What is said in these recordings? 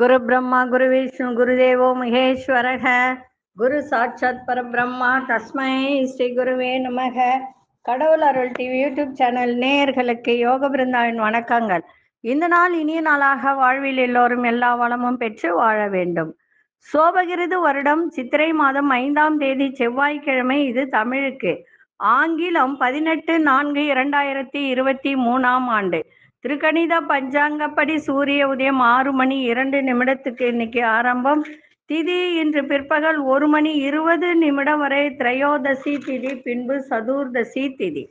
குரு பிரம்மா குரு விஷ்ணு குருதேவோ மகேஸ்வரக குரு சாட்சாத் பரபிரம்மா தஸ்மை ஸ்ரீ குருவே நமக கடவுள் அருள் டிவி யூடியூப் சேனல் நேயர்களுக்கு யோக பிருந்தாவின் வணக்கங்கள் இந்த நாள் இனிய நாளாக வாழ்வில் எல்லோரும் எல்லா வளமும் பெற்று வாழ வேண்டும் சோபகிருது வருடம் சித்திரை மாதம் ஐந்தாம் தேதி செவ்வாய்க்கிழமை இது தமிழுக்கு ஆங்கிலம் பதினெட்டு நான்கு இரண்டாயிரத்தி இருபத்தி மூணாம் ஆண்டு திருக்கணித பஞ்சாங்கப்படி சூரிய உதயம் ஆறு மணி இரண்டு நிமிடத்துக்கு இன்னைக்கு ஆரம்பம் திதி இன்று பிற்பகல் ஒரு மணி இருபது நிமிடம் வரை திரையோதசி திதி பின்பு சதுர்தசி திதி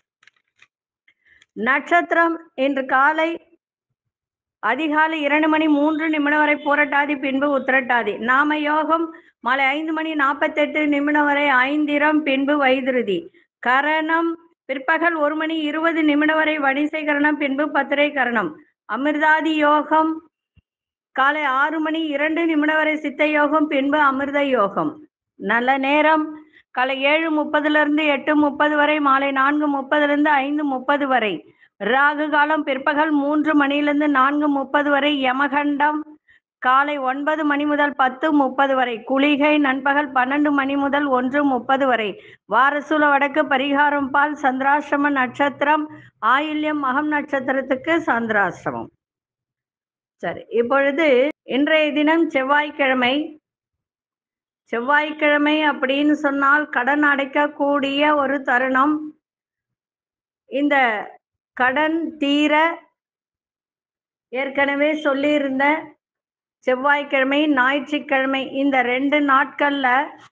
நட்சத்திரம் இன்று காலை அதிகாலை இரண்டு மணி மூன்று நிமிடம் வரை புரட்டாதி பின்பு உத்திரட்டாதி நாம யோகம் மாலை ஐந்து மணி நாற்பத்தெட்டு நிமிடம் வரை ஐந்திரம் பின்பு வைதிருதி கரணம் பிற்பகல் ஒரு மணி இருபது நிமிடம் வரை வணிசை கரணம் பின்பு பத்திரை கரணம் அமிர்தாதி யோகம் காலை ஆறு மணி இரண்டு நிமிடம் வரை சித்த யோகம் பின்பு அமிர்த யோகம் நல்ல நேரம் காலை ஏழு முப்பதுல இருந்து எட்டு முப்பது வரை மாலை நான்கு முப்பதுல இருந்து ஐந்து முப்பது வரை ராகு காலம் பிற்பகல் மூன்று மணியிலிருந்து நான்கு முப்பது வரை யமகண்டம் காலை ஒன்பது மணி முதல் பத்து முப்பது வரை குளிகை நண்பகல் பன்னெண்டு மணி முதல் ஒன்று முப்பது வரை வாரசூல வடக்கு பரிகாரம் பால் சந்திராசிரம நட்சத்திரம் ஆயில்யம் மகம் நட்சத்திரத்துக்கு சந்திராசிரமம் சரி இப்பொழுது இன்றைய தினம் செவ்வாய்க்கிழமை செவ்வாய்க்கிழமை அப்படின்னு சொன்னால் கடன் அடைக்கக்கூடிய ஒரு தருணம் இந்த கடன் தீர ஏற்கனவே சொல்லியிருந்த செவ்வாய்க்கிழமை ஞாயிற்றுக்கிழமை இந்த ரெண்டு நாட்கள்ல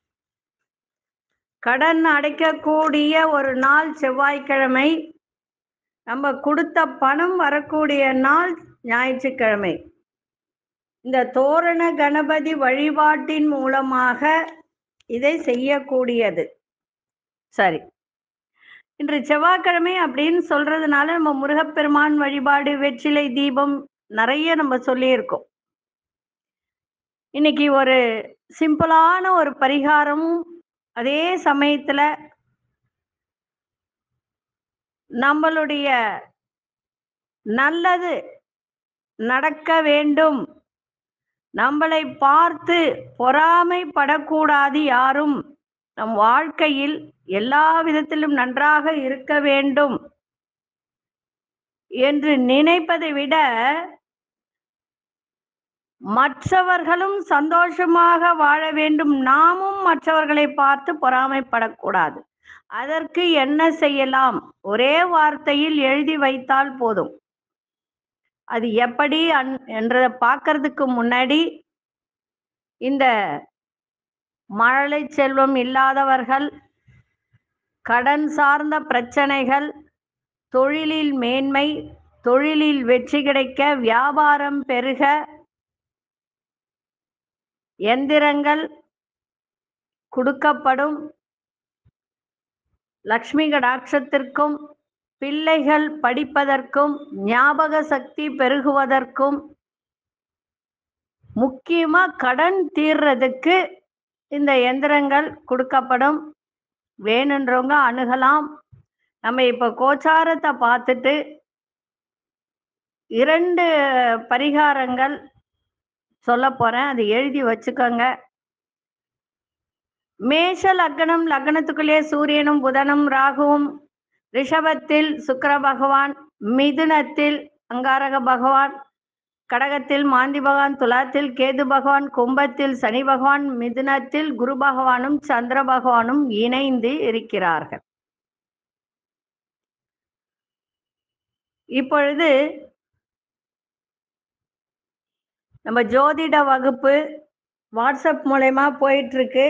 கடன் அடைக்கக்கூடிய ஒரு நாள் செவ்வாய்க்கிழமை நம்ம கொடுத்த பணம் வரக்கூடிய நாள் ஞாயிற்றுக்கிழமை இந்த தோரண கணபதி வழிபாட்டின் மூலமாக இதை செய்யக்கூடியது சரி இன்று செவ்வாய்க்கிழமை அப்படின்னு சொல்றதுனால நம்ம முருகப்பெருமான் வழிபாடு வெற்றிலை தீபம் நிறைய நம்ம சொல்லியிருக்கோம் இன்னைக்கு ஒரு சிம்பிளான ஒரு பரிகாரமும் அதே சமயத்துல நம்மளுடைய நல்லது நடக்க வேண்டும் நம்மளை பார்த்து பொறாமைப்படக்கூடாது யாரும் நம் வாழ்க்கையில் எல்லா விதத்திலும் நன்றாக இருக்க வேண்டும் என்று நினைப்பதை விட மற்றவர்களும் சந்தோஷமாக வாழ வேண்டும் நாமும் மற்றவர்களை பார்த்து பொறாமைப்படக்கூடாது அதற்கு என்ன செய்யலாம் ஒரே வார்த்தையில் எழுதி வைத்தால் போதும் அது எப்படி அன் என்றதை பார்க்கறதுக்கு முன்னாடி இந்த மழலை செல்வம் இல்லாதவர்கள் கடன் சார்ந்த பிரச்சனைகள் தொழிலில் மேன்மை தொழிலில் வெற்றி கிடைக்க வியாபாரம் பெருக எந்திரங்கள் கொடுக்கப்படும் லக்ஷ்மி கடாட்சத்திற்கும் பிள்ளைகள் படிப்பதற்கும் ஞாபக சக்தி பெருகுவதற்கும் முக்கியமா கடன் தீர்றதுக்கு இந்த எந்திரங்கள் கொடுக்கப்படும் வேணுன்றவங்க அணுகலாம் நம்ம இப்போ கோச்சாரத்தை பார்த்துட்டு இரண்டு பரிகாரங்கள் சொல்ல போறேன் அதை எழுதி வச்சுக்கோங்க மேஷ லக்னம் லக்னத்துக்குள்ளே சூரியனும் புதனும் ராகுவும் ரிஷபத்தில் சுக்கர பகவான் மிதுனத்தில் அங்காரக பகவான் கடகத்தில் மாந்தி பகவான் துலாத்தில் கேது பகவான் கும்பத்தில் சனி பகவான் மிதுனத்தில் குரு பகவானும் சந்திர பகவானும் இணைந்து இருக்கிறார்கள் இப்பொழுது நம்ம ஜோதிட வகுப்பு வாட்ஸ்அப் மூலயமா போயிட்டு இருக்கு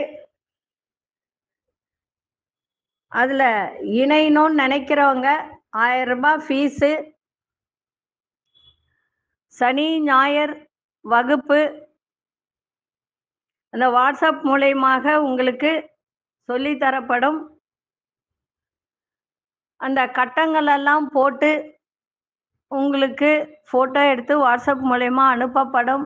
அதுல இணையணும்னு நினைக்கிறவங்க ஆயிரம் ரூபாய் ஃபீஸு சனி ஞாயிறு வகுப்பு அந்த வாட்ஸ்அப் மூலயமாக உங்களுக்கு சொல்லித்தரப்படும் அந்த கட்டங்கள் எல்லாம் போட்டு உங்களுக்கு ஃபோட்டோ எடுத்து வாட்ஸ்அப் மூலயமா அனுப்பப்படும்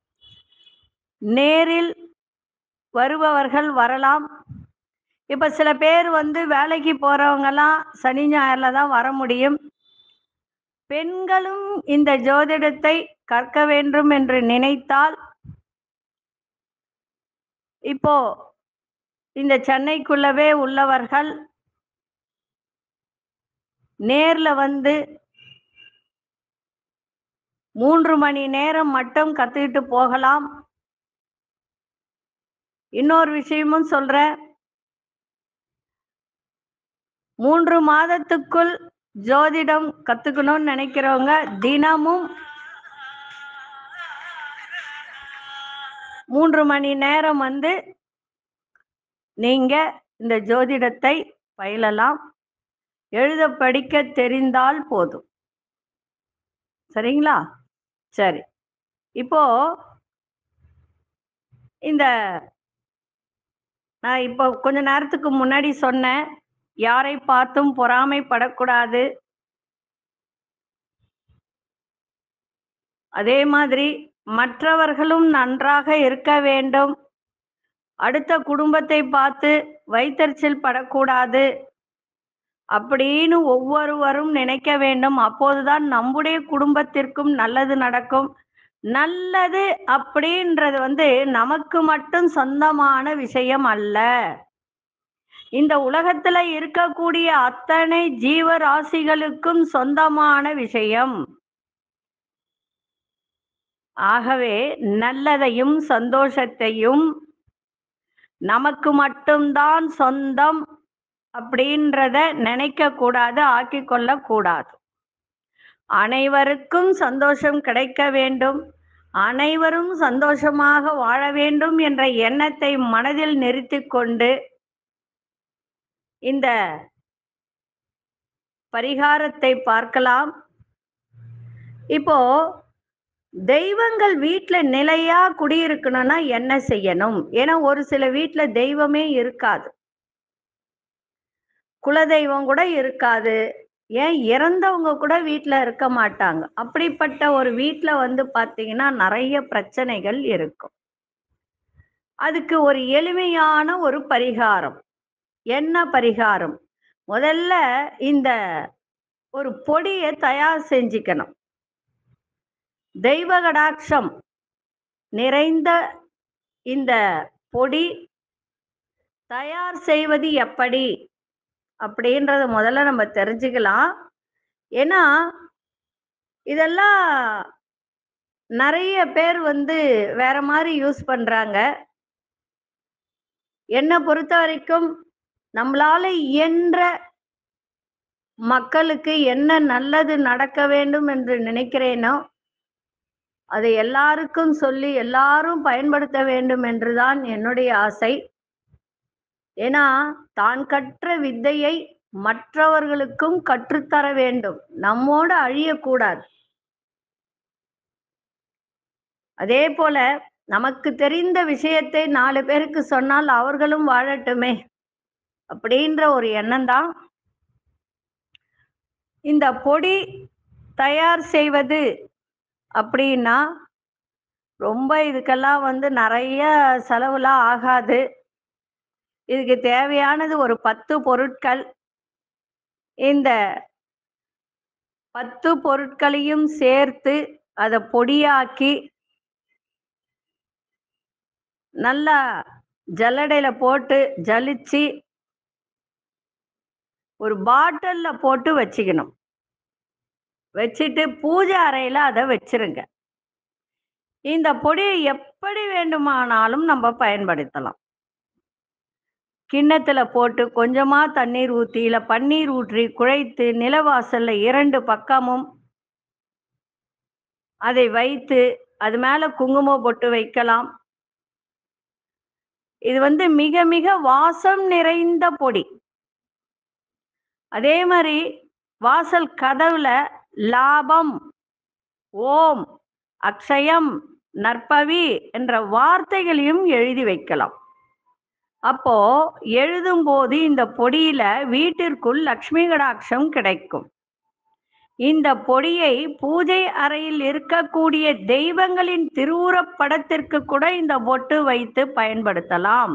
நேரில் வருபவர்கள் வரலாம் இப்போ சில பேர் வந்து வேலைக்கு போகிறவங்கெல்லாம் சனி ஞாயிறில் தான் வர முடியும் பெண்களும் இந்த ஜோதிடத்தை கற்க வேண்டும் என்று நினைத்தால் இப்போ இந்த சென்னைக்குள்ளவே உள்ளவர்கள் நேர்ல வந்து மூன்று மணி நேரம் மட்டும் கத்துக்கிட்டு போகலாம் இன்னொரு விஷயமும் சொல்றேன் மூன்று மாதத்துக்குள் ஜோதிடம் கத்துக்கணும்னு நினைக்கிறவங்க தினமும் மூன்று மணி நேரம் வந்து நீங்க இந்த ஜோதிடத்தை பயிலலாம் எழுத படிக்க தெரிந்தால் போதும் சரிங்களா சரி இப்போ இந்த நான் இப்போ கொஞ்ச நேரத்துக்கு முன்னாடி சொன்னேன் யாரை பார்த்தும் பொறாமைப்படக்கூடாது அதே மாதிரி மற்றவர்களும் நன்றாக இருக்க வேண்டும் அடுத்த குடும்பத்தை பார்த்து வைத்தறிச்சல் படக்கூடாது அப்படின்னு ஒவ்வொருவரும் நினைக்க வேண்டும் அப்போதுதான் நம்முடைய குடும்பத்திற்கும் நல்லது நடக்கும் நல்லது அப்படின்றது வந்து நமக்கு மட்டும் சொந்தமான விஷயம் அல்ல இந்த உலகத்துல இருக்கக்கூடிய அத்தனை ஜீவராசிகளுக்கும் சொந்தமான விஷயம் ஆகவே நல்லதையும் சந்தோஷத்தையும் நமக்கு மட்டும்தான் சொந்தம் அப்படின்றத நினைக்க கூடாது ஆக்கிக் கொள்ள கூடாது அனைவருக்கும் சந்தோஷம் கிடைக்க வேண்டும் அனைவரும் சந்தோஷமாக வாழ வேண்டும் என்ற எண்ணத்தை மனதில் நிறுத்திக் கொண்டு இந்த பரிகாரத்தை பார்க்கலாம் இப்போ தெய்வங்கள் வீட்ல நிலையா குடியிருக்கணும்னா என்ன செய்யணும் ஏன்னா ஒரு சில வீட்ல தெய்வமே இருக்காது குலதெய்வம் கூட இருக்காது ஏன் இறந்தவங்க கூட வீட்ல இருக்க மாட்டாங்க அப்படிப்பட்ட ஒரு வீட்ல வந்து பாத்தீங்கன்னா நிறைய பிரச்சனைகள் இருக்கும் அதுக்கு ஒரு எளிமையான ஒரு பரிகாரம் என்ன பரிகாரம் முதல்ல இந்த ஒரு பொடியை தயார் செஞ்சுக்கணும் தெய்வ கடாட்சம் நிறைந்த இந்த பொடி தயார் செய்வது எப்படி அப்படின்றத முதல்ல நம்ம தெரிஞ்சுக்கலாம் ஏன்னா இதெல்லாம் நிறைய பேர் வந்து வேற மாதிரி யூஸ் பண்றாங்க என்னை பொறுத்த வரைக்கும் நம்மளால இயன்ற மக்களுக்கு என்ன நல்லது நடக்க வேண்டும் என்று நினைக்கிறேனோ அதை எல்லாருக்கும் சொல்லி எல்லாரும் பயன்படுத்த வேண்டும் என்றுதான் என்னுடைய ஆசை ஏன்னா தான் கற்ற வித்தையை மற்றவர்களுக்கும் கற்றுத்தர வேண்டும் நம்மோடு அழியக்கூடாது அதே போல நமக்கு தெரிந்த விஷயத்தை நாலு பேருக்கு சொன்னால் அவர்களும் வாழட்டுமே அப்படின்ற ஒரு எண்ணம் தான் இந்த பொடி தயார் செய்வது அப்படின்னா ரொம்ப இதுக்கெல்லாம் வந்து நிறைய செலவுலாம் ஆகாது இதுக்கு தேவையானது ஒரு பத்து பொருட்கள் இந்த பத்து பொருட்களையும் சேர்த்து அதை பொடியாக்கி நல்லா ஜல்லடையில போட்டு ஜலிச்சு ஒரு பாட்டில்ல போட்டு வச்சுக்கணும் வச்சுட்டு பூஜை அறையில அதை வச்சிருங்க இந்த பொடியை எப்படி வேண்டுமானாலும் நம்ம பயன்படுத்தலாம் கிண்ணத்துல போட்டு கொஞ்சமா தண்ணீர் ஊற்றி இல்ல பன்னீர் ஊற்றி குழைத்து நிலவாசல்ல இரண்டு பக்கமும் அதை வைத்து அது மேல குங்குமம் பொட்டு வைக்கலாம் இது வந்து மிக மிக வாசம் நிறைந்த பொடி அதே மாதிரி வாசல் கதவுல லாபம் ஓம் அக்ஷயம் நற்பவி என்ற வார்த்தைகளையும் எழுதி வைக்கலாம் அப்போ எழுதும் போது இந்த பொடியில வீட்டிற்குள் லக்ஷ்மி கடாட்சம் கிடைக்கும் இந்த பொடியை பூஜை அறையில் இருக்கக்கூடிய தெய்வங்களின் திருவுருவப் படத்திற்கு கூட இந்த பொட்டு வைத்து பயன்படுத்தலாம்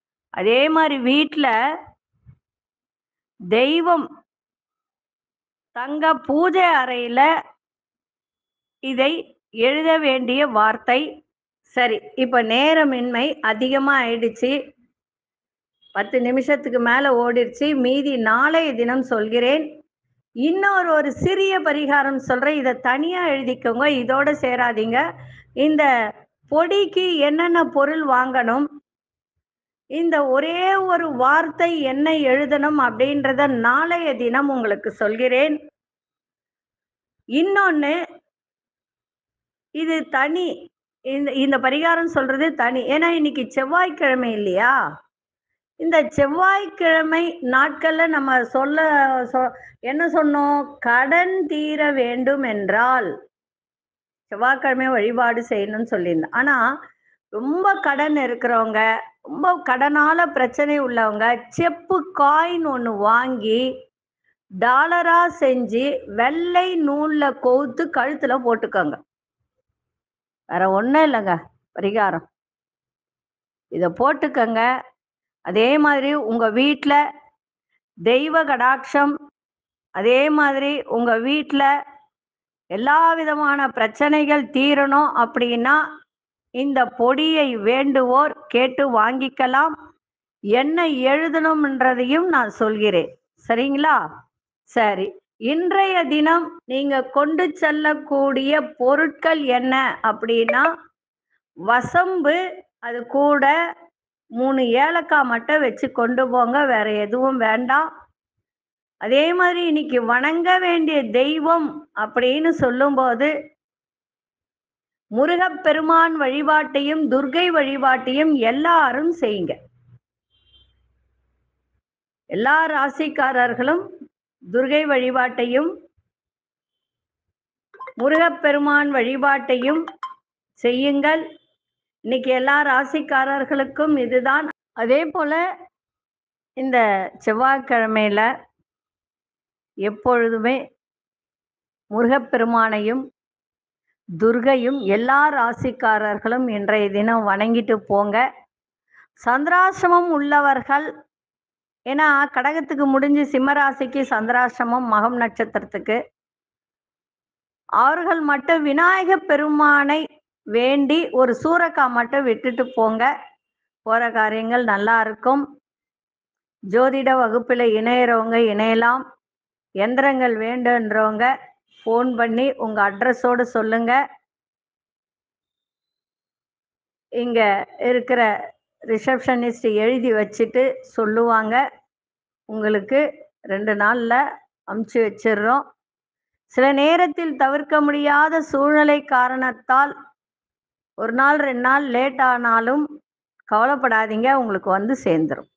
அதே மாதிரி வீட்ல தெய்வம் தங்க பூஜை அறையில இதை எழுத வேண்டிய வார்த்தை சரி இப்ப நேரமின்மை அதிகமா ஆயிடுச்சு பத்து நிமிஷத்துக்கு மேல ஓடிடுச்சு மீதி நாளைய தினம் சொல்கிறேன் இன்னொரு ஒரு சிறிய பரிகாரம் சொல்றேன் இதை தனியா எழுதிக்கோங்க இதோட சேராதீங்க இந்த பொடிக்கு என்னென்ன பொருள் வாங்கணும் இந்த ஒரே ஒரு வார்த்தை என்ன எழுதணும் அப்படின்றத நாளைய தினம் உங்களுக்கு சொல்கிறேன் இன்னொன்னு இது தனி இந்த இந்த பரிகாரம் சொல்றது தனி ஏன்னா இன்னைக்கு செவ்வாய்க்கிழமை இல்லையா இந்த செவ்வாய்க்கிழமை நாட்கள்ல நம்ம சொல்ல சொ- என்ன சொன்னோம் கடன் தீர வேண்டும் என்றால் செவ்வாய்க்கிழமை வழிபாடு செய்யணும்னு சொல்லியிருந்தேன் ஆனா ரொம்ப கடன் இருக்கிறவங்க ரொம்ப கடனால பிரச்சனை உள்ளவங்க செப்பு காயின் ஒன்று வாங்கி டாலரா செஞ்சு வெள்ளை நூல்ல கோர்த்து கழுத்துல போட்டுக்கோங்க வேற ஒன்றும் இல்லைங்க பரிகாரம் இதை போட்டுக்கங்க அதே மாதிரி உங்க வீட்டில் தெய்வ கடாட்சம் அதே மாதிரி உங்க வீட்டில் எல்லா விதமான பிரச்சனைகள் தீரணும் அப்படின்னா இந்த பொடியை வேண்டுவோர் கேட்டு வாங்கிக்கலாம் என்ன எழுதணும்ன்றதையும் நான் சொல்கிறேன் சரிங்களா சரி இன்றைய தினம் நீங்க கொண்டு செல்லக்கூடிய பொருட்கள் என்ன அப்படின்னா வசம்பு அது கூட மூணு ஏலக்காய் மட்டும் வச்சு கொண்டு போங்க வேற எதுவும் வேண்டாம் அதே மாதிரி இன்னைக்கு வணங்க வேண்டிய தெய்வம் அப்படின்னு சொல்லும்போது முருகப்பெருமான் வழிபாட்டையும் துர்கை வழிபாட்டையும் எல்லாரும் செய்யுங்க எல்லா ராசிக்காரர்களும் துர்கை வழிபாட்டையும் முருகப்பெருமான் வழிபாட்டையும் செய்யுங்கள் இன்னைக்கு எல்லா ராசிக்காரர்களுக்கும் இதுதான் அதே போல இந்த செவ்வாய்க்கிழமையில எப்பொழுதுமே முருகப்பெருமானையும் துர்கையும் எல்லா ராசிக்காரர்களும் இன்றைய தினம் வணங்கிட்டு போங்க சந்திராசிரமம் உள்ளவர்கள் ஏன்னா கடகத்துக்கு முடிஞ்சு சிம்மராசிக்கு சந்திராசிரமம் மகம் நட்சத்திரத்துக்கு அவர்கள் மட்டும் விநாயக பெருமானை வேண்டி ஒரு சூறக்காய் மட்டும் விட்டுட்டு போங்க போற காரியங்கள் நல்லா இருக்கும் ஜோதிட வகுப்பில் இணையறவங்க இணையலாம் எந்திரங்கள் வேண்டுன்றவங்க ஃபோன் பண்ணி உங்க அட்ரஸோடு சொல்லுங்க இங்க இருக்கிற ரிசப்ஷனிஸ்ட் எழுதி வச்சுட்டு சொல்லுவாங்க உங்களுக்கு ரெண்டு நாள்ல அமுச்சு வச்சிடுறோம் சில நேரத்தில் தவிர்க்க முடியாத சூழ்நிலை காரணத்தால் ஒரு நாள் ரெண்டு நாள் லேட் ஆனாலும் கவலைப்படாதீங்க உங்களுக்கு வந்து சேர்ந்துரும்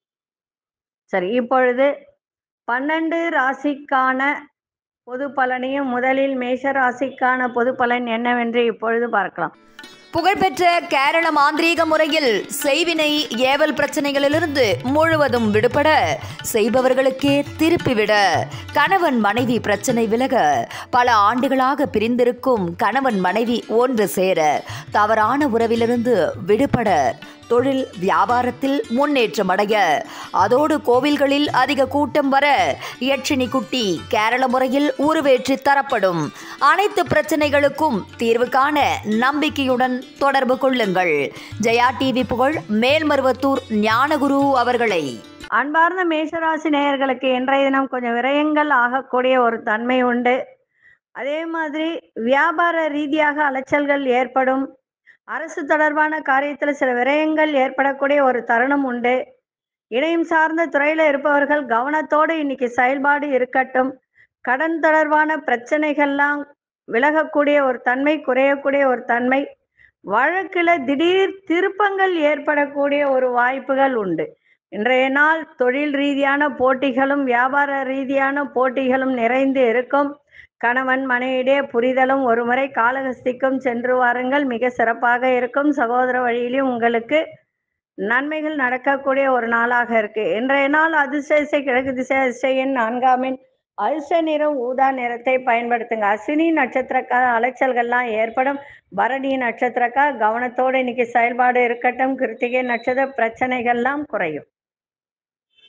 சரி இப்பொழுது பன்னெண்டு ராசிக்கான பொது பலனையும் முதலில் மேஷ ராசிக்கான பொது பலன் என்னவென்று இப்பொழுது பார்க்கலாம் புகழ்பெற்ற கேரள மாந்திரீக முறையில் செய்வினை ஏவல் பிரச்சனைகளிலிருந்து முழுவதும் விடுபட செய்பவர்களுக்கே திருப்பிவிட கணவன் மனைவி பிரச்சனை விலக பல ஆண்டுகளாக பிரிந்திருக்கும் கணவன் மனைவி ஒன்று சேர தவறான உறவிலிருந்து விடுபட தொழில் வியாபாரத்தில் முன்னேற்றம் அடைய அதோடு கோவில்களில் அதிக கூட்டம் வர யட்சினி குட்டி கேரள முறையில் உருவேற்றி தரப்படும் அனைத்து பிரச்சனைகளுக்கும் தீர்வு காண நம்பிக்கையுடன் தொடர்பு கொள்ளுங்கள் ஜெயா டிவி புகழ் மேல்மருவத்தூர் ஞானகுரு அவர்களை அன்பார்ந்த மேஷராசி நேயர்களுக்கு இன்றைய தினம் கொஞ்சம் விரயங்கள் ஆகக்கூடிய ஒரு தன்மை உண்டு அதே மாதிரி வியாபார ரீதியாக அலைச்சல்கள் ஏற்படும் அரசு தொடர்பான காரியத்தில் சில விரயங்கள் ஏற்படக்கூடிய ஒரு தருணம் உண்டு இணையம் சார்ந்த துறையில் இருப்பவர்கள் கவனத்தோடு இன்னைக்கு செயல்பாடு இருக்கட்டும் கடன் தொடர்பான பிரச்சனைகள்லாம் விலகக்கூடிய ஒரு தன்மை குறையக்கூடிய ஒரு தன்மை வழக்கில் திடீர் திருப்பங்கள் ஏற்படக்கூடிய ஒரு வாய்ப்புகள் உண்டு இன்றைய நாள் தொழில் ரீதியான போட்டிகளும் வியாபார ரீதியான போட்டிகளும் நிறைந்து இருக்கும் கணவன் மனைவியிடையே புரிதலும் ஒருமுறை காலகஸ்திக்கும் சென்று வாருங்கள் மிக சிறப்பாக இருக்கும் சகோதர வழியிலும் உங்களுக்கு நன்மைகள் நடக்கக்கூடிய ஒரு நாளாக இருக்கு இன்றைய நாள் அதிர்ஷ்ட திசை கிழக்கு திசை அதிர்ஷ்ட எண் நான்காம் எண் அதிர்ஷ்ட நிறம் ஊதா நிறத்தை பயன்படுத்துங்க அஸ்வினி நட்சத்திரக்கார அலைச்சல்கள்லாம் ஏற்படும் பரணி நட்சத்திரக்கார் கவனத்தோடு இன்னைக்கு செயல்பாடு இருக்கட்டும் கிருத்திகை நட்சத்திர பிரச்சனைகள்லாம் குறையும்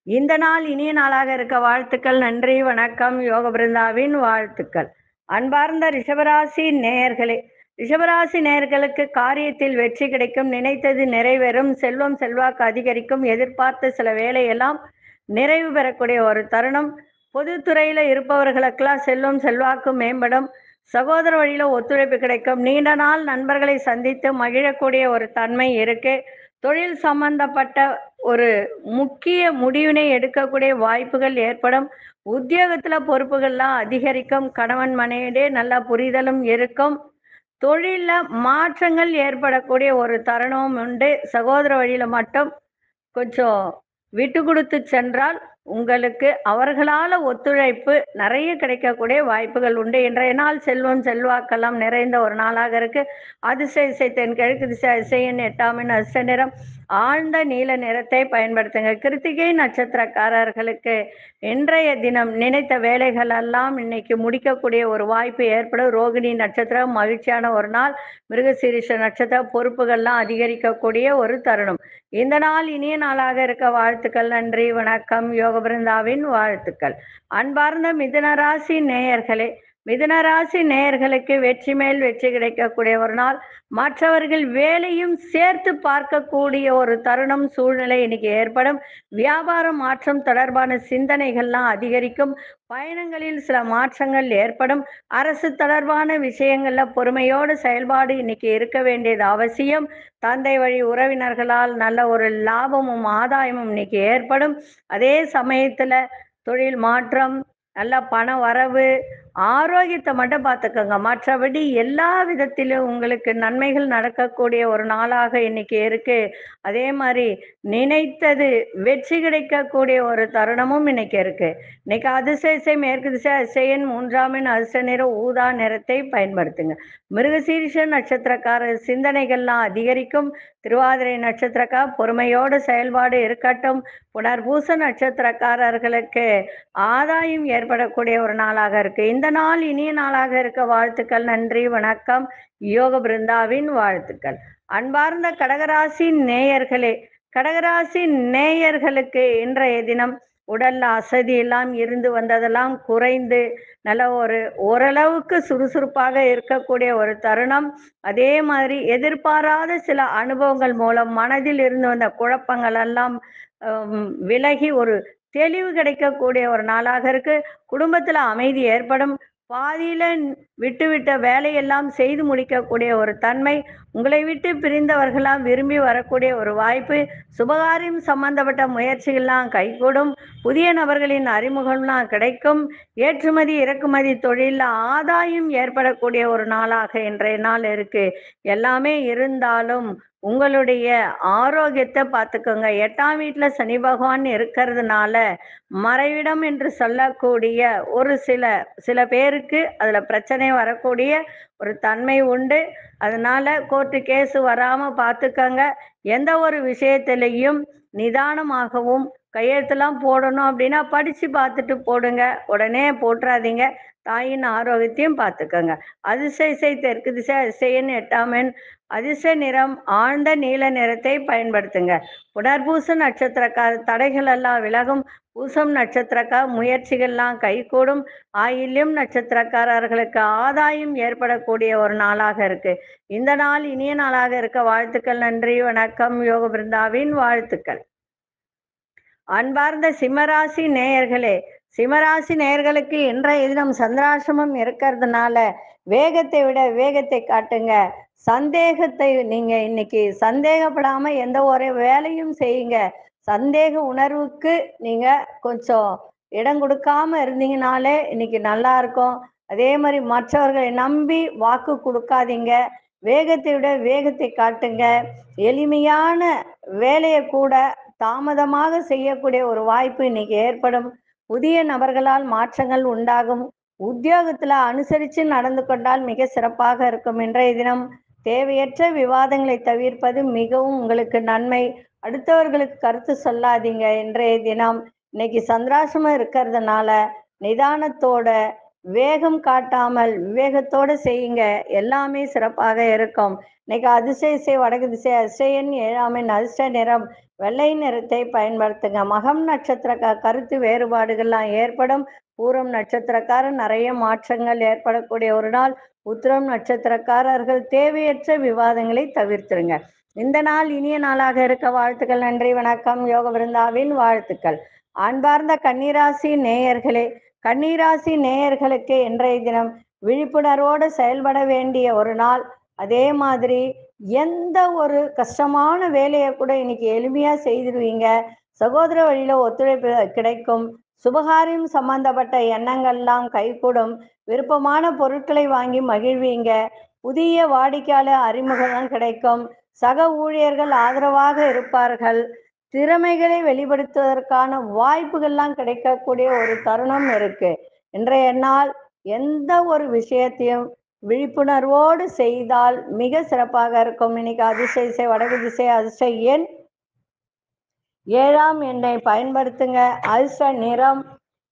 இந்த நாள் இனிய நாளாக இருக்க வாழ்த்துக்கள் நன்றி வணக்கம் யோக பிருந்தாவின் வாழ்த்துக்கள் அன்பார்ந்த ரிஷபராசி நேயர்களே ரிஷபராசி நேயர்களுக்கு காரியத்தில் வெற்றி கிடைக்கும் நினைத்தது நிறைவேறும் செல்வம் செல்வாக்கு அதிகரிக்கும் எதிர்பார்த்த சில வேலையெல்லாம் நிறைவு பெறக்கூடிய ஒரு தருணம் பொதுத்துறையில இருப்பவர்களுக்கெல்லாம் செல்வம் செல்வாக்கு மேம்படும் சகோதர வழியில ஒத்துழைப்பு கிடைக்கும் நீண்ட நாள் நண்பர்களை சந்தித்து மகிழக்கூடிய ஒரு தன்மை இருக்கு தொழில் சம்பந்தப்பட்ட ஒரு முக்கிய முடிவினை எடுக்கக்கூடிய வாய்ப்புகள் ஏற்படும் உத்தியோகத்துல பொறுப்புகள்லாம் அதிகரிக்கும் கணவன் மனைவிடையே நல்ல புரிதலும் இருக்கும் தொழில்ல மாற்றங்கள் ஏற்படக்கூடிய ஒரு தருணமும் உண்டு சகோதர வழியில மட்டும் கொஞ்சம் விட்டு கொடுத்து சென்றால் உங்களுக்கு அவர்களால ஒத்துழைப்பு நிறைய கிடைக்கக்கூடிய வாய்ப்புகள் உண்டு இன்றைய நாள் செல்வம் செல்வாக்கெல்லாம் நிறைந்த ஒரு நாளாக இருக்கு அதிசய இசை தென் கிழக்கு திசை அதிசயன் எட்டாமின் அச நிறம் ஆழ்ந்த நீல நிறத்தை பயன்படுத்துங்க கிருத்திகை நட்சத்திரக்காரர்களுக்கு இன்றைய தினம் நினைத்த வேலைகள் எல்லாம் இன்னைக்கு முடிக்கக்கூடிய ஒரு வாய்ப்பு ஏற்படும் ரோகிணி நட்சத்திரம் மகிழ்ச்சியான ஒரு நாள் மிருகசீரிஷ நட்சத்திர பொறுப்புகள்லாம் அதிகரிக்கக்கூடிய ஒரு தருணம் இந்த நாள் இனிய நாளாக இருக்க வாழ்த்துக்கள் நன்றி வணக்கம் யோக பிருந்தாவின் வாழ்த்துக்கள் அன்பார்ந்த மிதுன ராசி நேயர்களே மிதுன ராசி நேயர்களுக்கு வெற்றி மேல் வெற்றி கிடைக்கக்கூடிய ஒரு நாள் மற்றவர்கள் வேலையும் சேர்த்து பார்க்கக்கூடிய ஒரு தருணம் சூழ்நிலை இன்னைக்கு ஏற்படும் வியாபார மாற்றம் தொடர்பான சிந்தனைகள்லாம் அதிகரிக்கும் பயணங்களில் சில மாற்றங்கள் ஏற்படும் அரசு தொடர்பான விஷயங்கள்ல பொறுமையோடு செயல்பாடு இன்னைக்கு இருக்க வேண்டியது அவசியம் தந்தை வழி உறவினர்களால் நல்ல ஒரு லாபமும் ஆதாயமும் இன்னைக்கு ஏற்படும் அதே சமயத்துல தொழில் மாற்றம் நல்ல பண வரவு ஆரோக்கியத்தை மட்டும் பார்த்துக்கோங்க மற்றபடி எல்லா விதத்திலும் உங்களுக்கு நன்மைகள் நடக்கக்கூடிய ஒரு நாளாக இன்னைக்கு இருக்கு அதே மாதிரி நினைத்தது வெற்றி கிடைக்கக்கூடிய ஒரு தருணமும் இன்னைக்கு இருக்கு இன்னைக்கு அதிசய மேற்கு திசை அதிசயன் மூன்றாமின் அதிர்ஷ்ட நிற ஊதா நிறத்தை பயன்படுத்துங்க மிருகசீரிஷ நட்சத்திரக்கார சிந்தனைகள்லாம் அதிகரிக்கும் திருவாதிரை நட்சத்திரக்கா பொறுமையோடு செயல்பாடு இருக்கட்டும் புனர்பூச நட்சத்திரக்காரர்களுக்கு ஆதாயம் ஏற்படக்கூடிய ஒரு நாளாக இருக்கு இந்த நாள் இனிய நாளாக இருக்க வாழ்த்துக்கள் நன்றி வணக்கம் யோக பிருந்தாவின் வாழ்த்துக்கள் அன்பார்ந்த கடகராசி நேயர்களே கடகராசி நேயர்களுக்கு இன்றைய தினம் உடல்ல அசதி எல்லாம் இருந்து வந்ததெல்லாம் குறைந்து நல்ல ஒரு ஓரளவுக்கு சுறுசுறுப்பாக இருக்கக்கூடிய ஒரு தருணம் அதே மாதிரி எதிர்பாராத சில அனுபவங்கள் மூலம் மனதில் இருந்து வந்த குழப்பங்கள் எல்லாம் ஹம், விலகி ஒரு தெளிவு கிடைக்கக்கூடிய ஒரு நாளாக இருக்கு குடும்பத்துல அமைதி ஏற்படும் பாதியில விட்டுவிட்ட வேலையெல்லாம் செய்து முடிக்கக்கூடிய ஒரு தன்மை உங்களை விட்டு பிரிந்தவர்களாம் விரும்பி வரக்கூடிய ஒரு வாய்ப்பு சுபகாரியம் சம்பந்தப்பட்ட முயற்சிகள்லாம் கைகூடும் புதிய நபர்களின் அறிமுகம்லாம் கிடைக்கும் ஏற்றுமதி இறக்குமதி தொழிலில் ஆதாயம் ஏற்படக்கூடிய ஒரு நாளாக இன்றைய நாள் இருக்கு எல்லாமே இருந்தாலும் உங்களுடைய ஆரோக்கியத்தை பார்த்துக்கோங்க எட்டாம் வீட்டுல சனி பகவான் இருக்கிறதுனால மறைவிடம் என்று சொல்லக்கூடிய ஒரு சில சில பேருக்கு அதுல பிரச்சனை வரக்கூடிய ஒரு தன்மை உண்டு அதனால கோர்ட்டு கேஸ் வராம பார்த்துக்கோங்க எந்த ஒரு விஷயத்திலையும் நிதானமாகவும் கையெழுத்தெல்லாம் போடணும் அப்படின்னா படிச்சு பார்த்துட்டு போடுங்க உடனே போட்டுறாதீங்க தாயின் ஆரோக்கியத்தையும் பார்த்துக்கோங்க அதிசய இசை தெற்கு திசை அதிசயன் எட்டாமன் அதிசய நிறம் ஆழ்ந்த நீல நிறத்தை பயன்படுத்துங்க புனர்பூச நட்சத்திரக்கார தடைகள் எல்லாம் விலகும் பூசம் நட்சத்திரக்கா முயற்சிகள்லாம் கைகூடும் ஆயில்யம் நட்சத்திரக்காரர்களுக்கு ஆதாயம் ஏற்படக்கூடிய ஒரு நாளாக இருக்கு இந்த நாள் இனிய நாளாக இருக்க வாழ்த்துக்கள் நன்றி வணக்கம் யோக பிருந்தாவின் வாழ்த்துக்கள் அன்பார்ந்த சிம்மராசி நேயர்களே சிம்மராசி நேயர்களுக்கு இன்றைய தினம் சந்திராசிரமம் இருக்கிறதுனால வேகத்தை விட வேகத்தை காட்டுங்க சந்தேகத்தை நீங்க இன்னைக்கு சந்தேகப்படாம எந்த ஒரு வேலையும் செய்யுங்க சந்தேக உணர்வுக்கு நீங்க கொஞ்சம் இடம் கொடுக்காம இருந்தீங்கனாலே இன்னைக்கு நல்லா இருக்கும் அதே மாதிரி மற்றவர்களை நம்பி வாக்கு கொடுக்காதீங்க வேகத்தை விட வேகத்தை காட்டுங்க எளிமையான வேலையை கூட தாமதமாக செய்யக்கூடிய ஒரு வாய்ப்பு இன்னைக்கு ஏற்படும் புதிய நபர்களால் மாற்றங்கள் உண்டாகும் உத்தியோகத்துல அனுசரித்து நடந்து கொண்டால் மிக சிறப்பாக இருக்கும் இன்றைய தினம் தேவையற்ற விவாதங்களை தவிர்ப்பது மிகவும் உங்களுக்கு நன்மை அடுத்தவர்களுக்கு கருத்து சொல்லாதீங்க இன்றைய தினம் இன்னைக்கு சந்திராசிரமம் இருக்கிறதுனால நிதானத்தோட வேகம் காட்டாமல் விவேகத்தோட செய்யுங்க எல்லாமே சிறப்பாக இருக்கும் இன்னைக்கு அதிசய இசை வடக்கு திசை அதிசயன் ஏழாமின் அதிர்ஷ்ட நிறம் வெள்ளை நிறத்தை பயன்படுத்துங்க மகம் நட்சத்திர க கருத்து வேறுபாடுகள்லாம் ஏற்படும் பூரம் நட்சத்திரக்காரர் நிறைய மாற்றங்கள் ஏற்படக்கூடிய ஒரு நாள் உத்திரம் நட்சத்திரக்காரர்கள் தேவையற்ற விவாதங்களை தவிர்த்துருங்க இந்த நாள் இனிய நாளாக இருக்க வாழ்த்துக்கள் நன்றி வணக்கம் யோக பிருந்தாவின் வாழ்த்துக்கள் அன்பார்ந்த கன்னிராசி நேயர்களே கன்னிராசி நேயர்களுக்கு இன்றைய தினம் விழிப்புணர்வோடு செயல்பட வேண்டிய ஒரு நாள் அதே மாதிரி எந்த ஒரு கஷ்டமான வேலையை கூட இன்னைக்கு எளிமையா செய்திருவீங்க சகோதர வழியில ஒத்துழைப்பு கிடைக்கும் சுபகாரியம் சம்பந்தப்பட்ட எண்ணங்கள்லாம் கைகூடும் விருப்பமான பொருட்களை வாங்கி மகிழ்வீங்க புதிய வாடிக்கையாளர் அறிமுகம் கிடைக்கும் சக ஊழியர்கள் ஆதரவாக இருப்பார்கள் திறமைகளை வெளிப்படுத்துவதற்கான வாய்ப்புகள்லாம் கிடைக்கக்கூடிய ஒரு தருணம் இருக்கு இன்றைய நாள் எந்த ஒரு விஷயத்தையும் விழிப்புணர்வோடு செய்தால் மிக சிறப்பாக இருக்கும் இன்னைக்கு அதிர்ஷ்ட இசை வடக்கு திசை அதிர்ஷ்ட எண் ஏழாம் எண்ணை பயன்படுத்துங்க அதிர்ஷ்ட நிறம்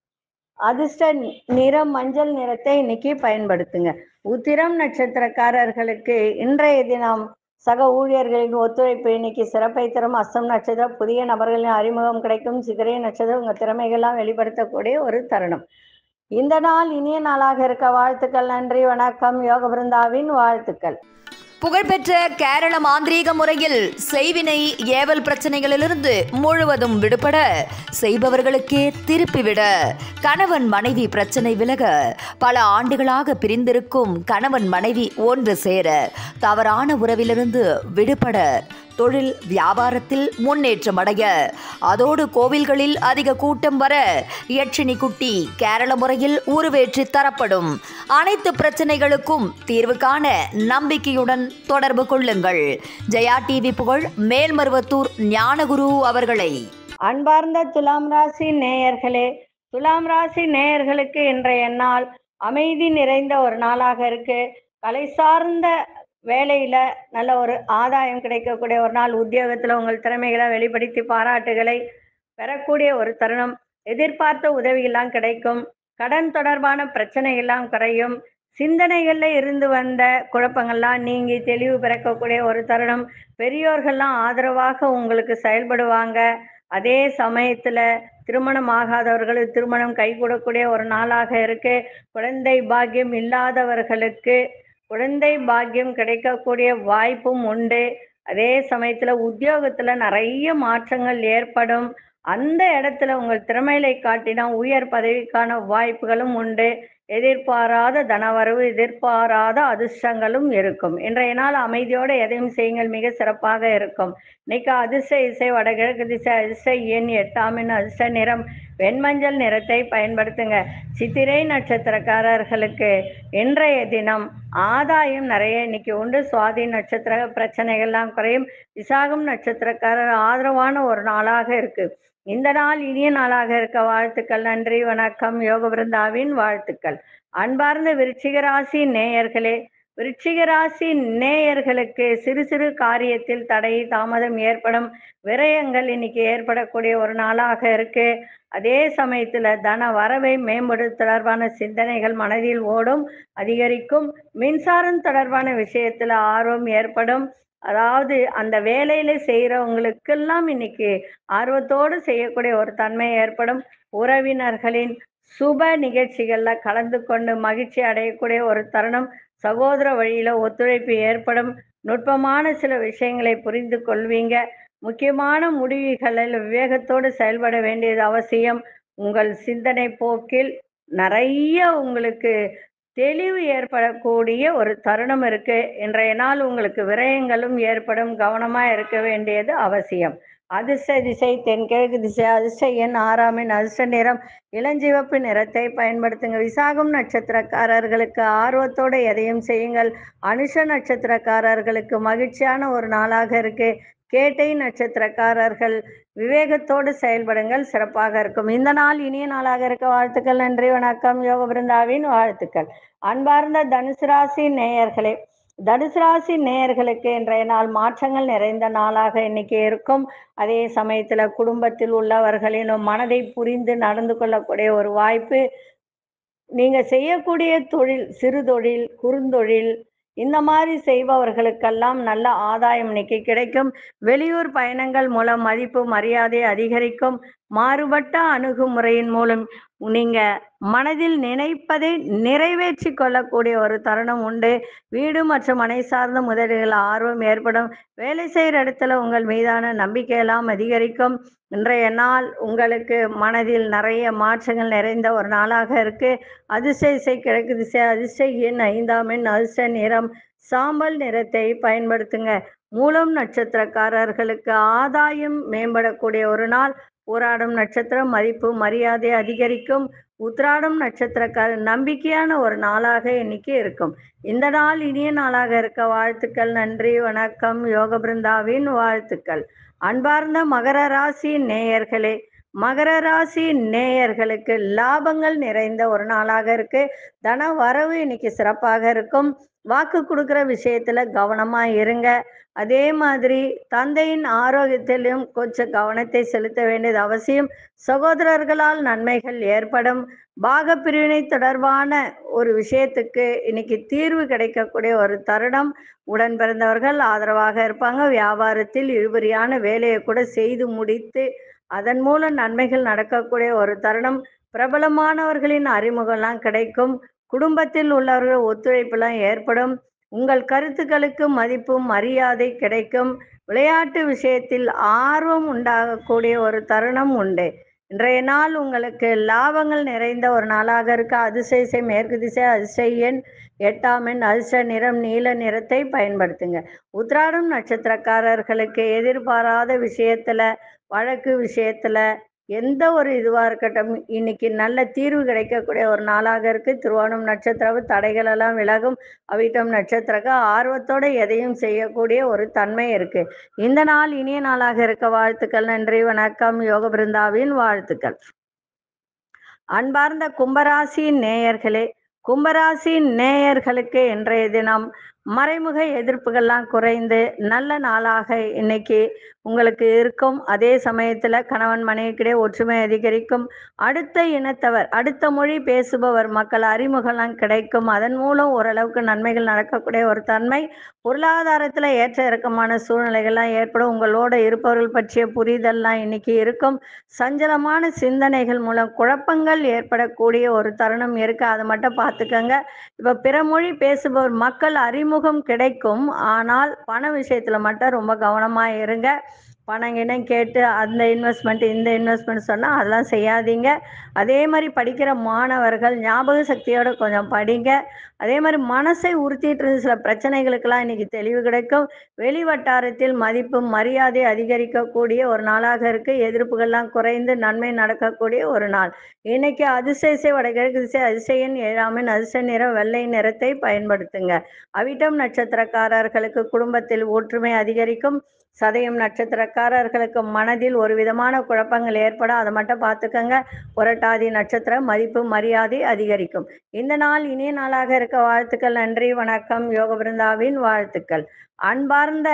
அதிர்ஷ்ட நிறம் மஞ்சள் நிறத்தை இன்னைக்கு பயன்படுத்துங்க உத்திரம் நட்சத்திரக்காரர்களுக்கு இன்றைய தினம் சக ஊழியர்களின் ஒத்துழைப்பு இன்னைக்கு சிறப்பை தரும் அஸ்தம் நட்சத்திரம் புதிய நபர்களின் அறிமுகம் கிடைக்கும் சித்திரை நட்சத்திரம் உங்க திறமைகள்லாம் வெளிப்படுத்தக்கூடிய ஒரு தருணம் இந்த நாள் இனிய நாளாக இருக்க வாழ்த்துக்கள் நன்றி வணக்கம் யோக பிருந்தாவின் வாழ்த்துக்கள் புகழ்பெற்ற கேரள மாந்திரீக முறையில் செய்வினை ஏவல் பிரச்சனைகளிலிருந்து முழுவதும் விடுபட செய்பவர்களுக்கே திருப்பிவிட கணவன் மனைவி பிரச்சனை விலக பல ஆண்டுகளாக பிரிந்திருக்கும் கணவன் மனைவி ஒன்று சேர தவறான உறவிலிருந்து விடுபட தொழில் வியாபாரத்தில் முன்னேற்றம் அடைய அதோடு கோவில்களில் அதிக கூட்டம் வர யட்சினி குட்டி கேரள முறையில் உருவேற்றி தரப்படும் அனைத்து பிரச்சனைகளுக்கும் தீர்வு காண நம்பிக்கையுடன் தொடர்பு கொள்ளுங்கள் ஜெயா டிவி புகழ் மேல்மருவத்தூர் ஞானகுரு அவர்களை அன்பார்ந்த துலாம் ராசி நேயர்களே துலாம் ராசி நேயர்களுக்கு இன்றைய நாள் அமைதி நிறைந்த ஒரு நாளாக இருக்கு கலை சார்ந்த வேலையில நல்ல ஒரு ஆதாயம் கிடைக்கக்கூடிய ஒரு நாள் உத்தியோகத்துல உங்கள் திறமைகளை வெளிப்படுத்தி பாராட்டுகளை பெறக்கூடிய ஒரு தருணம் எதிர்பார்த்த உதவியெல்லாம் கிடைக்கும் கடன் தொடர்பான பிரச்சனை எல்லாம் குறையும் சிந்தனைகள்ல இருந்து வந்த குழப்பங்கள்லாம் நீங்கி தெளிவு பிறக்கக்கூடிய ஒரு தருணம் பெரியோர்கள்லாம் ஆதரவாக உங்களுக்கு செயல்படுவாங்க அதே சமயத்துல திருமணம் ஆகாதவர்களுக்கு திருமணம் கைகூடக்கூடிய ஒரு நாளாக இருக்கு குழந்தை பாக்கியம் இல்லாதவர்களுக்கு குழந்தை பாக்கியம் கிடைக்கக்கூடிய வாய்ப்பும் உண்டு அதே சமயத்துல உத்தியோகத்துல நிறைய மாற்றங்கள் ஏற்படும் அந்த இடத்துல உங்கள் திறமைகளை காட்டினா உயர் பதவிக்கான வாய்ப்புகளும் உண்டு எதிர்பாராத தனவரவு எதிர்பாராத அதிர்ஷ்டங்களும் இருக்கும் இன்றைய நாள் அமைதியோடு எதையும் செய்யுங்கள் மிக சிறப்பாக இருக்கும் இன்னைக்கு அதிர்ஷ்ட இசை வடகிழக்கு திசை அதிர்ஷ்ட எண் எட்டாம் எண் அதிர்ஷ்ட நிறம் வெண்மஞ்சள் நிறத்தை பயன்படுத்துங்க சித்திரை நட்சத்திரக்காரர்களுக்கு இன்றைய தினம் ஆதாயம் நிறைய இன்னைக்கு உண்டு சுவாதி நட்சத்திர பிரச்சனைகள்லாம் குறையும் விசாகம் நட்சத்திரக்காரர் ஆதரவான ஒரு நாளாக இருக்கு இந்த நாள் இனிய நாளாக இருக்க வாழ்த்துக்கள் நன்றி வணக்கம் யோக பிருந்தாவின் வாழ்த்துக்கள் அன்பார்ந்த விருச்சிக ராசி நேயர்களே விருச்சிக ராசி நேயர்களுக்கு சிறு சிறு காரியத்தில் தடை தாமதம் ஏற்படும் விரயங்கள் இன்னைக்கு ஏற்படக்கூடிய ஒரு நாளாக இருக்கு அதே சமயத்துல தன வரவை மேம்படுத்த தொடர்பான சிந்தனைகள் மனதில் ஓடும் அதிகரிக்கும் மின்சாரம் தொடர்பான விஷயத்துல ஆர்வம் ஏற்படும் அதாவது அந்த வேலையில செய்யறவங்களுக்கெல்லாம் இன்னைக்கு ஆர்வத்தோடு செய்யக்கூடிய ஒரு தன்மை ஏற்படும் உறவினர்களின் சுப நிகழ்ச்சிகள்ல கலந்து கொண்டு மகிழ்ச்சி அடையக்கூடிய ஒரு தருணம் சகோதர வழியில ஒத்துழைப்பு ஏற்படும் நுட்பமான சில விஷயங்களை புரிந்து கொள்வீங்க முக்கியமான முடிவுகளில் விவேகத்தோடு செயல்பட வேண்டியது அவசியம் உங்கள் சிந்தனை போக்கில் நிறைய உங்களுக்கு தெளிவு ஏற்படக்கூடிய ஒரு தருணம் இருக்கு இன்றைய நாள் உங்களுக்கு விரயங்களும் ஏற்படும் கவனமா இருக்க வேண்டியது அவசியம் அதிர்ஷ்ட திசை தென்கிழக்கு திசை அதிர்ஷ்ட எண் ஆறாம் எண் அதிர்ஷ்ட நிறம் இளஞ்சிவப்பு நிறத்தை பயன்படுத்துங்க விசாகம் நட்சத்திரக்காரர்களுக்கு ஆர்வத்தோடு எதையும் செய்யுங்கள் அனுஷ நட்சத்திரக்காரர்களுக்கு மகிழ்ச்சியான ஒரு நாளாக இருக்கு கேட்டை நட்சத்திரக்காரர்கள் விவேகத்தோடு செயல்படுங்கள் சிறப்பாக இருக்கும் இந்த நாள் இனிய நாளாக இருக்க வாழ்த்துக்கள் நன்றி வணக்கம் யோக பிருந்தாவின் வாழ்த்துக்கள் அன்பார்ந்த தனுசு ராசி நேயர்களே தனுசு ராசி நேயர்களுக்கு இன்றைய நாள் மாற்றங்கள் நிறைந்த நாளாக இன்னைக்கு இருக்கும் அதே சமயத்துல குடும்பத்தில் உள்ளவர்களின் மனதை புரிந்து நடந்து கொள்ளக்கூடிய ஒரு வாய்ப்பு நீங்க செய்யக்கூடிய தொழில் சிறு தொழில் குறுந்தொழில் இந்த மாதிரி செய்பவர்களுக்கெல்லாம் நல்ல ஆதாயம் இன்னைக்கு கிடைக்கும் வெளியூர் பயணங்கள் மூலம் மதிப்பு மரியாதை அதிகரிக்கும் மாறுபட்ட அணுகுமுறையின் மூலம் நீங்க மனதில் நினைப்பதை நிறைவேற்றி கொள்ளக்கூடிய ஒரு தருணம் உண்டு வீடு மற்றும் மனை சார்ந்த முதலீடுகள் ஆர்வம் ஏற்படும் வேலை செய்கிற இடத்துல உங்கள் மீதான நம்பிக்கையெல்லாம் அதிகரிக்கும் இன்றைய நாள் உங்களுக்கு மனதில் நிறைய மாற்றங்கள் நிறைந்த ஒரு நாளாக இருக்கு அதிசய இசை கிழக்கு திசை அதிசய எண் ஐந்தாம் எண் அதிர்ஷ்ட நிறம் சாம்பல் நிறத்தை பயன்படுத்துங்க மூலம் நட்சத்திரக்காரர்களுக்கு ஆதாயம் மேம்படக்கூடிய ஒரு நாள் போராடும் நட்சத்திரம் மதிப்பு மரியாதை அதிகரிக்கும் உத்ராடம் நட்சத்திரக்காரர் நம்பிக்கையான ஒரு நாளாக இன்னைக்கு இருக்கும் இந்த நாள் இனிய நாளாக இருக்க வாழ்த்துக்கள் நன்றி வணக்கம் யோக பிருந்தாவின் வாழ்த்துக்கள் அன்பார்ந்த மகர ராசி நேயர்களே மகர ராசி நேயர்களுக்கு லாபங்கள் நிறைந்த ஒரு நாளாக இருக்கு தன வரவு இன்னைக்கு சிறப்பாக இருக்கும் வாக்கு கொடுக்குற விஷயத்துல கவனமா இருங்க அதே மாதிரி தந்தையின் ஆரோக்கியத்திலும் கொஞ்சம் கவனத்தை செலுத்த வேண்டியது அவசியம் சகோதரர்களால் நன்மைகள் ஏற்படும் பாக பிரிவினை தொடர்பான ஒரு விஷயத்துக்கு இன்னைக்கு தீர்வு கிடைக்கக்கூடிய ஒரு தருணம் உடன் பிறந்தவர்கள் ஆதரவாக இருப்பாங்க வியாபாரத்தில் இழுபறியான வேலையை கூட செய்து முடித்து அதன் மூலம் நன்மைகள் நடக்கக்கூடிய ஒரு தருணம் பிரபலமானவர்களின் அறிமுகம்லாம் கிடைக்கும் குடும்பத்தில் உள்ளவர்கள் ஒத்துழைப்புலாம் ஏற்படும் உங்கள் கருத்துக்களுக்கு மதிப்பும் மரியாதை கிடைக்கும் விளையாட்டு விஷயத்தில் ஆர்வம் உண்டாகக்கூடிய ஒரு தருணம் உண்டு இன்றைய நாள் உங்களுக்கு லாபங்கள் நிறைந்த ஒரு நாளாக இருக்க அதிசய இசை மேற்கு திசை அதிசய எண் எட்டாம் எண் அதிர்ஷ்ட நிறம் நீல நிறத்தை பயன்படுத்துங்க உத்ராடம் நட்சத்திரக்காரர்களுக்கு எதிர்பாராத விஷயத்துல வழக்கு விஷயத்துல எந்த ஒரு இதுவாக இருக்கட்டும் இன்னைக்கு நல்ல தீர்வு கிடைக்கக்கூடிய ஒரு நாளாக இருக்கு திருவோணம் நட்சத்திரம் தடைகள் எல்லாம் விலகும் அவிட்டம் நட்சத்திரக்கு ஆர்வத்தோட எதையும் செய்யக்கூடிய ஒரு தன்மை இருக்கு இந்த நாள் இனிய நாளாக இருக்க வாழ்த்துக்கள் நன்றி வணக்கம் யோக பிருந்தாவின் வாழ்த்துக்கள் அன்பார்ந்த கும்பராசி நேயர்களே கும்பராசி நேயர்களுக்கு இன்றைய தினம் மறைமுக எதிர்ப்புகள்லாம் குறைந்து நல்ல நாளாக இன்னைக்கு உங்களுக்கு இருக்கும் அதே சமயத்துல கணவன் மனைவிக்கிடையே ஒற்றுமை அதிகரிக்கும் அடுத்த இனத்தவர் அடுத்த மொழி பேசுபவர் மக்கள் அறிமுகம்லாம் கிடைக்கும் அதன் மூலம் ஓரளவுக்கு நன்மைகள் நடக்கக்கூடிய ஒரு தன்மை பொருளாதாரத்துல ஏற்ற இறக்கமான சூழ்நிலைகள்லாம் ஏற்படும் உங்களோட இருப்பவர்கள் பற்றிய புரிதல்லாம் இன்னைக்கு இருக்கும் சஞ்சலமான சிந்தனைகள் மூலம் குழப்பங்கள் ஏற்படக்கூடிய ஒரு தருணம் இருக்கு அதை மட்டும் பார்த்துக்கோங்க இப்ப பிற மொழி பேசுபவர் மக்கள் அறிமுகம் கிடைக்கும் ஆனால் பண விஷயத்துல மட்டும் ரொம்ப கவனமா இருங்க பணம் கிணம் கேட்டு அந்த இன்வெஸ்ட்மெண்ட் இந்த இன்வெஸ்ட்மெண்ட் சொன்னால் அதெல்லாம் செய்யாதீங்க அதே மாதிரி படிக்கிற மாணவர்கள் ஞாபக சக்தியோட கொஞ்சம் படிங்க அதே மாதிரி மனசை உறுத்திட்டு இருந்த சில பிரச்சனைகளுக்கெல்லாம் இன்னைக்கு தெளிவு கிடைக்கும் வெளி வட்டாரத்தில் மதிப்பு மரியாதை அதிகரிக்கக்கூடிய ஒரு நாளாக இருக்கு எதிர்ப்புகள்லாம் குறைந்து நன்மை நடக்கக்கூடிய ஒரு நாள் இன்னைக்கு அதிசய வடகிழக்கு திசை அதிசயன் ஏழாமின் அதிர்ஷ்ட நிறம் வெள்ளை நிறத்தை பயன்படுத்துங்க அவிட்டம் நட்சத்திரக்காரர்களுக்கு குடும்பத்தில் ஒற்றுமை அதிகரிக்கும் சதயம் நட்சத்திரக்காரர்களுக்கு மனதில் ஒரு விதமான குழப்பங்கள் ஏற்பட அதை மட்டும் பார்த்துக்கங்க புரட்டாதி நட்சத்திரம் மதிப்பு மரியாதை அதிகரிக்கும் இந்த நாள் இனிய நாளாக இருக்க வாழ்த்துக்கள் நன்றி வணக்கம் யோக பிருந்தாவின் வாழ்த்துக்கள் அன்பார்ந்த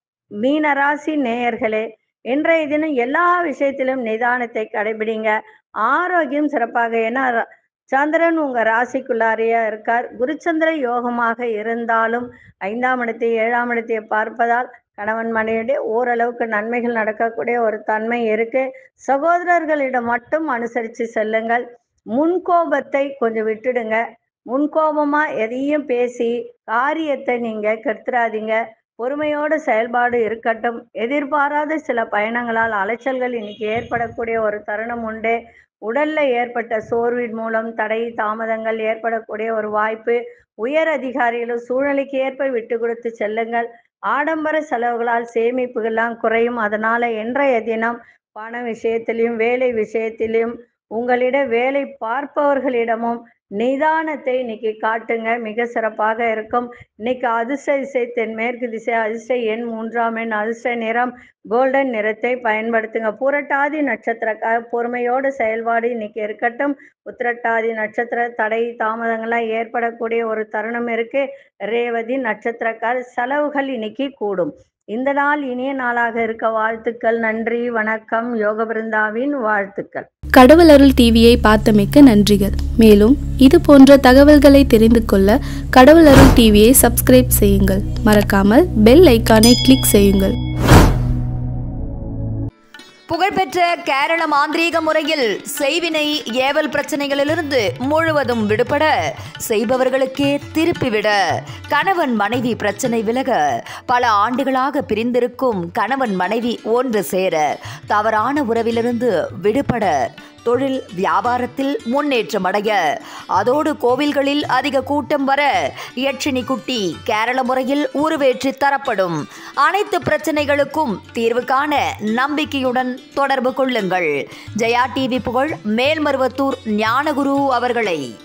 மீனராசி நேயர்களே இன்றைய தினம் எல்லா விஷயத்திலும் நிதானத்தை கடைபிடிங்க ஆரோக்கியம் சிறப்பாக ஏன்னா ர- சந்திரன் உங்க ராசிக்குள்ளாரையா இருக்கார் குருச்சந்திர யோகமாக இருந்தாலும் ஐந்தாம் இடத்தை ஏழாம் இடத்தை பார்ப்பதால் கணவன் மனைவியிடையே ஓரளவுக்கு நன்மைகள் நடக்கக்கூடிய ஒரு தன்மை இருக்கு சகோதரர்களிடம் மட்டும் அனுசரித்து செல்லுங்கள் முன்கோபத்தை கொஞ்சம் விட்டுடுங்க முன்கோபமா எதையும் பேசி காரியத்தை நீங்க கெடுத்துறாதீங்க பொறுமையோட செயல்பாடு இருக்கட்டும் எதிர்பாராத சில பயணங்களால் அலைச்சல்கள் இன்னைக்கு ஏற்படக்கூடிய ஒரு தருணம் உண்டு உடல்ல ஏற்பட்ட சோர்வின் மூலம் தடை தாமதங்கள் ஏற்படக்கூடிய ஒரு வாய்ப்பு உயர் அதிகாரிகளும் சூழ்நிலைக்கு ஏற்ப விட்டு கொடுத்து செல்லுங்கள் ஆடம்பர செலவுகளால் சேமிப்புகள்லாம் குறையும் அதனால இன்றைய தினம் பண விஷயத்திலும் வேலை விஷயத்திலும் உங்களிட வேலை பார்ப்பவர்களிடமும் நிதானத்தை இன்னைக்கு காட்டுங்க மிக சிறப்பாக இருக்கும் இன்னைக்கு அதிர்ஷ்ட திசை தென்மேற்கு திசை அதிர்ஷ்ட எண் மூன்றாம் எண் அதிர்ஷ்ட நிறம் கோல்டன் நிறத்தை பயன்படுத்துங்க புரட்டாதி நட்சத்திரக்கார பொறுமையோட செயல்பாடு இன்னைக்கு இருக்கட்டும் உத்திரட்டாதி நட்சத்திர தடை தாமதங்கள்லாம் ஏற்படக்கூடிய ஒரு தருணம் இருக்கு ரேவதி நட்சத்திரக்கார் செலவுகள் இன்னைக்கு கூடும் இந்த நாள் இனிய நாளாக இருக்க வாழ்த்துக்கள் நன்றி வணக்கம் யோக பிருந்தாவின் வாழ்த்துக்கள் கடவுள் அருள் டிவியை பார்த்தமைக்க நன்றிகள் மேலும் இது போன்ற தகவல்களை தெரிந்து கொள்ள கடவுள் அருள் டிவியை சப்ஸ்கிரைப் செய்யுங்கள் மறக்காமல் பெல் ஐக்கானை கிளிக் செய்யுங்கள் புகழ்பெற்ற கேரள மாந்திரீக முறையில் செய்வினை ஏவல் பிரச்சனைகளிலிருந்து முழுவதும் விடுபட செய்பவர்களுக்கே திருப்பிவிட கணவன் மனைவி பிரச்சனை விலக பல ஆண்டுகளாக பிரிந்திருக்கும் கணவன் மனைவி ஒன்று சேர தவறான உறவிலிருந்து விடுபட தொழில் வியாபாரத்தில் முன்னேற்றம் அடைய அதோடு கோவில்களில் அதிக கூட்டம் வர யட்சினி குட்டி கேரள முறையில் உருவேற்றி தரப்படும் அனைத்து பிரச்சனைகளுக்கும் தீர்வு காண நம்பிக்கையுடன் தொடர்பு கொள்ளுங்கள் ஜெயா டிவி புகழ் மேல்மருவத்தூர் ஞானகுரு அவர்களை